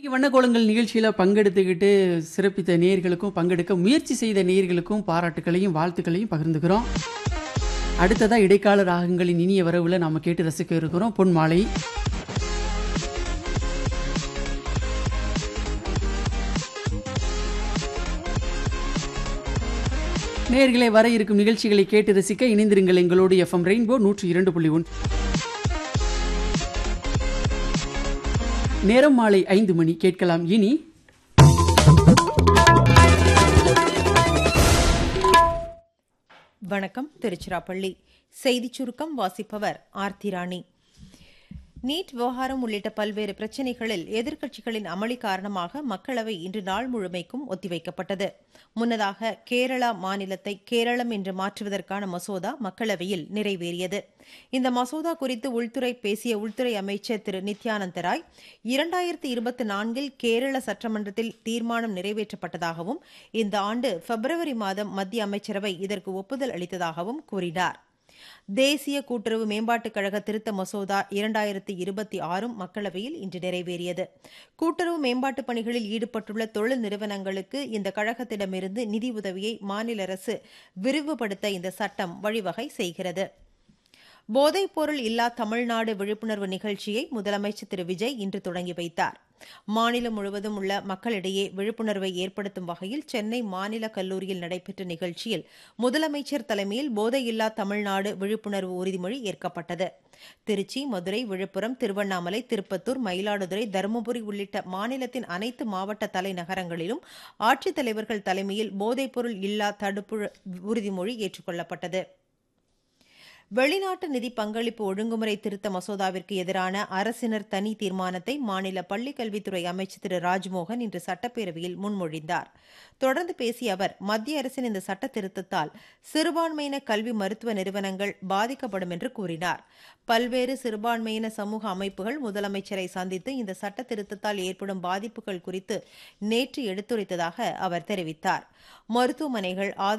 வண்ணக்கோலங்கள் நிகழ்ச்சியில் பங்கெடுத்துக்கிட்டு சிறப்பித்த நேயர்களுக்கும் பங்கெடுக்க முயற்சி செய்த நேயர்களுக்கும் பாராட்டுகளையும் வாழ்த்துக்களையும் பகிர்ந்துக்கிறோம் அடுத்ததா இடைக்கால ராகங்களின் இனிய வரவுல நாம கேட்டு ரசிக்க இருக்கிறோம் பொன்மாலை நேயர்களே வர இருக்கும் நிகழ்ச்சிகளை கேட்டு ரசிக்க இணைந்திருங்கள் எங்களோடு எஃப்எம் ரெயின்போ நூற்றி இரண்டு புள்ளி ஒன்று நேரம் மாலை ஐந்து மணி கேட்கலாம் இனி வணக்கம் திருச்சிராப்பள்ளி செய்திச் சுருக்கம் வாசிப்பவர் ஆர்த்தி ராணி நீட் விவகாரம் உள்ளிட்ட பல்வேறு பிரச்சினைகளில் எதிர்க்கட்சிகளின் அமளி காரணமாக மக்களவை இன்று நாள் முழுமைக்கும் ஒத்திவைக்கப்பட்டது முன்னதாக கேரளா மாநிலத்தை கேரளம் என்று மாற்றுவதற்கான மசோதா மக்களவையில் நிறைவேறியது இந்த மசோதா குறித்து உள்துறை பேசிய உள்துறை அமைச்சர் திரு நித்யானந்த ராய் இரண்டாயிரத்தி இருபத்தி நான்கில் கேரள சட்டமன்றத்தில் தீர்மானம் நிறைவேற்றப்பட்டதாகவும் இந்த ஆண்டு பிப்ரவரி மாதம் மத்திய அமைச்சரவை இதற்கு ஒப்புதல் அளித்ததாகவும் கூறினார் தேசிய கூட்டுறவு மேம்பாட்டுக் கழக திருத்த மசோதா இரண்டாயிரத்தி இருபத்தி ஆறும் மக்களவையில் இன்று நிறைவேறியது கூட்டுறவு மேம்பாட்டுப் பணிகளில் ஈடுபட்டுள்ள தொழில் நிறுவனங்களுக்கு இந்த கழகத்திடமிருந்து நிதி உதவியை மாநில அரசு விரிவுபடுத்த இந்த சட்டம் வழிவகை செய்கிறது போதைப் பொருள் இல்லா தமிழ்நாடு விழிப்புணர்வு நிகழ்ச்சியை முதலமைச்சர் திரு விஜய் இன்று தொடங்கி வைத்தார் மாநிலம் முழுவதும் உள்ள மக்களிடையே விழிப்புணர்வை ஏற்படுத்தும் வகையில் சென்னை மாநில கல்லூரியில் நடைபெற்ற நிகழ்ச்சியில் முதலமைச்சர் தலைமையில் போதையில்லா தமிழ்நாடு விழிப்புணர்வு உறுதிமொழி ஏற்கப்பட்டது திருச்சி மதுரை விழுப்புரம் திருவண்ணாமலை திருப்பத்தூர் மயிலாடுதுறை தருமபுரி உள்ளிட்ட மாநிலத்தின் அனைத்து மாவட்ட தலைநகரங்களிலும் ஆட்சித்தலைவர்கள் தலைமையில் போதைப்பொருள் இல்லா தடுப்பு உறுதிமொழி ஏற்றுக்கொள்ளப்பட்டது வெளிநாட்டு நிதி பங்களிப்பு ஒழுங்குமுறை திருத்த மசோதாவிற்கு எதிரான அரசினர் தனி தீர்மானத்தை மாநில பள்ளிக்கல்வித்துறை அமைச்சர் திரு ராஜ்மோகன் இன்று சட்டப்பேரவையில் முன்மொழிந்தார் தொடர்ந்து பேசிய அவர் மத்திய அரசின் இந்த சட்ட திருத்தத்தால் சிறுபான்மையின கல்வி மருத்துவ நிறுவனங்கள் பாதிக்கப்படும் என்று கூறினார் பல்வேறு சிறுபான்மையின சமூக அமைப்புகள் முதலமைச்சரை சந்தித்து இந்த சட்ட திருத்தத்தால் ஏற்படும் பாதிப்புகள் குறித்து நேற்று எடுத்துரைத்ததாக அவர் தெரிவித்தார் மருத்துவமனைகள்